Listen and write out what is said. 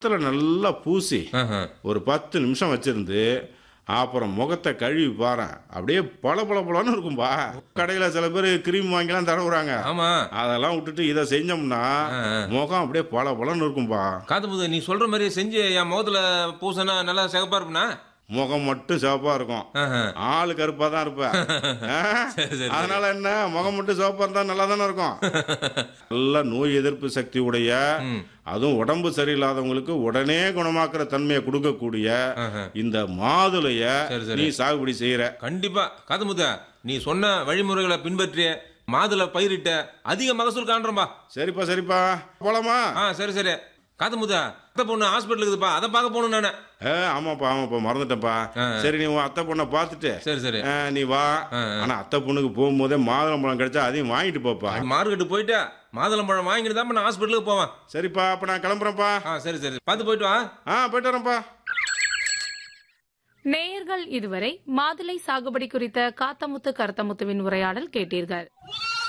முகத்துல நல்லா பூசி ஆஹா. ஒரு பத்து நிமிஷம் வச்சிருந்து அப்புறம் முகத்தை கழுவி பாறேன் அப்படியே பள பள பளன்னு இருக்கும்பா கடையில சில பேர் கிரீம் வாங்கிலாம் தடவுறாங்க ஆமா அதெல்லாம் விட்டுட்டு இதை செஞ்சோம்னா ஆ, ஆ. முகம் அப்படியே பள பளன்னு இருக்கும்பா காத்து முது நீ சொல்ற மாதிரி செஞ்சு என் முகத்துல பூசினா நல்லா சிகப்பா இருப்பா முகம் மட்டும் சிவப்பா இருக்கும் ஆளு கருப்பா தான் இருப்ப ஆ? சரி, சரி. அதனால என்ன முகம் மட்டும் சிவப்பா இருந்தா நல்லா தானே இருக்கும் நல்ல நோய் எதிர்ப்பு சக்தி உடைய அதுவும் உடம்பு சரியில்லாதவங்களுக்கு உடனே குணமாக்குற தன்மையை கொடுக்கக்கூடிய இந்த மாதுளைய சரி, சரி. நீ சாகுபடி செய்யற கண்டிப்பா காத்து முத்த நீ சொன்ன வழிமுறைகளை பின்பற்றி மாதுளை பயிரிட்ட அதிக மகசூல் காண்றோம்பா சரிப்பா சரிப்பா போலாமா ஆ சரி சரி காத்து முத்த அத்தை பொண்ணு ஹாஸ்பிட்டல் இருக்குதுப்பா அதை பார்க்க போகணும் நானு ஏ, ஆமாப்பா ஆமாப்பா மறந்துட்டேன்ப்பா ஆ. சரி நீ உன் அத்தை பொண்ணை பார்த்துட்டு சரி சரி ஆ, நீ வா ஆ, ஆனா அத்தை பொண்ணுக்கு போகும்போதே மாதுளம்பழம் கிடைச்சா அதையும் வாங்கிட்டு போப்பா மார்க்கெட்டு போயிட்டு மாதுளம்பழம் வாங்கிட்டு தான் நான் ஹாஸ்பிட்டலுக்கு போவேன் சரிப்பா அப்ப நான் கிளம்புறேன்ப்பா ஆ சரி சரி பார்த்து போயிட்டு வா ஆ போயிட்டு வரேன்ப்பா நேயர்கள் இதுவரை மாதுளை சாகுபடி குறித்த காத்தமுத்து கருத்தமுத்துவின் உரையாடல் கேட்டீர்கள்